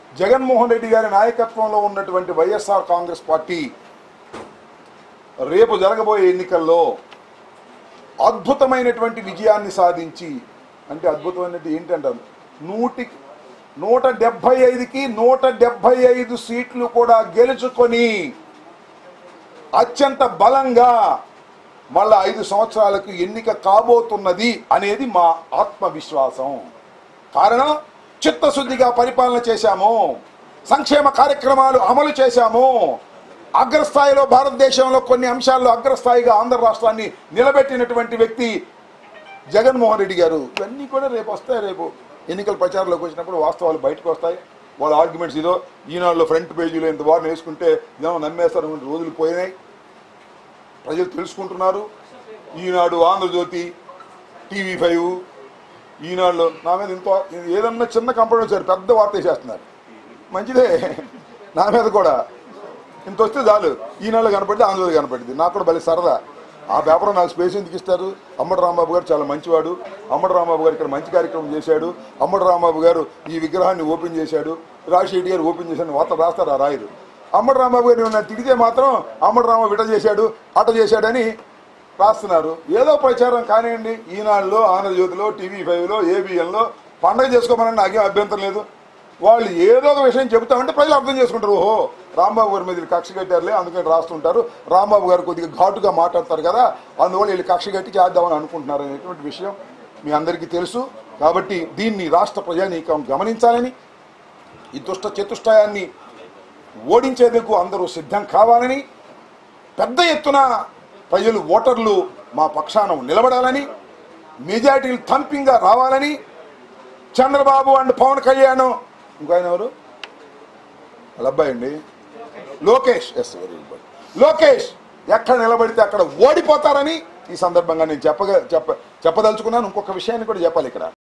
జగన్మోహన్ రెడ్డి గారి నాయకత్వంలో ఉన్నటువంటి వైఎస్ఆర్ కాంగ్రెస్ పార్టీ రేపు జరగబోయే ఎన్నికల్లో అద్భుతమైనటువంటి విజయాన్ని సాధించి అంటే అద్భుతమైనటువంటి ఏంటంటారు నూటి నూట డెబ్బై ఐదుకి నూట డెబ్బై ఐదు సీట్లు కూడా గెలుచుకొని అత్యంత బలంగా మళ్ళా ఐదు సంవత్సరాలకు ఎన్నిక కాబోతున్నది అనేది మా ఆత్మవిశ్వాసం కారణం చిత్తశుద్ధిగా పరిపాలన చేశాము సంక్షేమ కార్యక్రమాలు అమలు చేశాము అగ్రస్థాయిలో భారతదేశంలో కొన్ని అంశాల్లో అగ్రస్థాయిగా ఆంధ్ర రాష్ట్రాన్ని నిలబెట్టినటువంటి వ్యక్తి జగన్మోహన్ రెడ్డి గారు ఇవన్నీ కూడా రేపు వస్తాయి రేపు ఎన్నికల ప్రచారంలోకి వచ్చినప్పుడు వాస్తవాలు బయటకు వస్తాయి వాళ్ళ ఆర్గ్యుమెంట్స్ ఇదో ఈనాడులో ఫ్రంట్ పేజీలో ఇంత వారిని వేసుకుంటే జనం నమ్మేస్తారు అనే రోజులు పోయినాయి ప్రజలు తెలుసుకుంటున్నారు ఈనాడు ఆంధ్రజ్యోతి టీవీ ఫైవ్ ఈనాడులో నా మీద ఇంత ఏదన్నా చిన్న కంపెనీ వచ్చారు పెద్ద వార్త వేసేస్తున్నారు మంచిదే నా మీద కూడా ఇంత వస్తే చాలు ఈనాడులో కనపడితే ఆంధ్రజ్యోతి కనపడింది నాకు కూడా భలే సరదా ఆ పేపర్ నాకు స్పేస్ ఎందుకు ఇస్తారు అమ్మడి రాంబాబు గారు చాలా మంచివాడు అమ్మడి రాంబాబు గారు ఇక్కడ మంచి కార్యక్రమం చేశాడు అమ్మడి రాంబాబు గారు ఈ విగ్రహాన్ని ఓపెన్ చేశాడు రాజశేఖర్ గారు ఓపెన్ చేశాడు వార్త రాస్తారు ఆ రాయరు అమ్మడి రాంబాబు గారు నన్ను తిడితే మాత్రం అమ్మడి రాంబాబు ఇట చేశాడు అట చేశాడని రాస్తున్నారు ఏదో ప్రచారం కానివ్వండి ఈనాడులో ఆంధ్రజ్యోతిలో టీవీ ఫైవ్లో ఏబిఎన్లో పండగ చేసుకోమని నాకేం అభ్యంతరం లేదు వాళ్ళు ఏదో ఒక విషయం చెబుతామంటే ప్రజలు అర్థం చేసుకుంటారు ఓహో రాంబాబు గారి మీద వీళ్ళు కక్ష కట్టారులే అందుకని రాస్తుంటారు రాంబాబు గారు కొద్దిగా ఘాటుగా మాట్లాడతారు కదా అందువల్ల వీళ్ళు కక్ష కట్టి చేద్దామని అనుకుంటున్నారు అనేటువంటి విషయం మీ అందరికీ తెలుసు కాబట్టి దీన్ని రాష్ట్ర ప్రజానీకం గమనించాలని ఈ దుష్ట చతుష్టయాన్ని ఓడించేందుకు అందరూ సిద్ధం కావాలని పెద్ద ఎత్తున ప్రజలు ఓటర్లు మా పక్షాన నిలబడాలని మెజార్టీలు థంపింగ్గా రావాలని చంద్రబాబు అండ్ పవన్ కళ్యాణ్ ఇంకో ఆయన ఎవరు వాళ్ళ అబ్బాయి అండి Lokesh yes very good Lokesh ఎక్కడ నిలబడితే అక్కడ ఓడిపోతారని ఈ సందర్భంగా నేను చెప్పగ చెప్ప చెప్పదలుచుకున్నాను ఇంకొక విషయాన్ని కూడా చెప్పాలి ఇక్కడ